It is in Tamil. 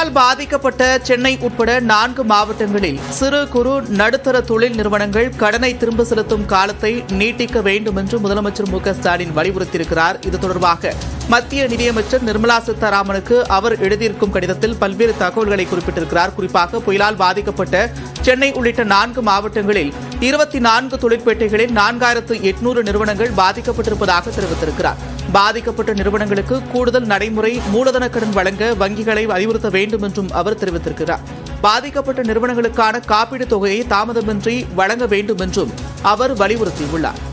புயலால் பாதிக்கப்பட்ட சென்னை உட்பட நான்கு மாவட்டங்களில் சிறு குறு நடுத்தர தொழில் நிறுவனங்கள் கடனை திரும்ப செலுத்தும் காலத்தை நீட்டிக்க வேண்டும் என்று முதலமைச்சர் மு க ஸ்டாலின் வலியுறுத்தியிருக்கிறார் இது தொடர்பாக மத்திய நிதியமைச்சர் நிர்மலா சீதாராமனுக்கு அவர் எழுதியிருக்கும் கடிதத்தில் பல்வேறு தகவல்களை குறிப்பிட்டிருக்கிறார் குறிப்பாக புயலால் பாதிக்கப்பட்ட சென்னை உள்ளிட்ட நான்கு மாவட்டங்களில் இருபத்தி நான்கு தொழிற்பேட்டைகளில் நான்காயிரத்து எட்நூறு நிறுவனங்கள் பாதிக்கப்பட்டிருப்பதாக தெரிவித்திருக்கிறார் பாதிக்கப்பட்ட நிறுவனங்களுக்கு கூடுதல் நடைமுறை மூலதன கடன் வழங்க வங்கிகளை அறிவுறுத்த வேண்டும் என்றும் அவர் தெரிவித்திருக்கிறார் பாதிக்கப்பட்ட நிறுவனங்களுக்கான காப்பீடு தொகையை தாமதமின்றி வழங்க வேண்டும் என்றும் அவர் வலியுறுத்தியுள்ளார்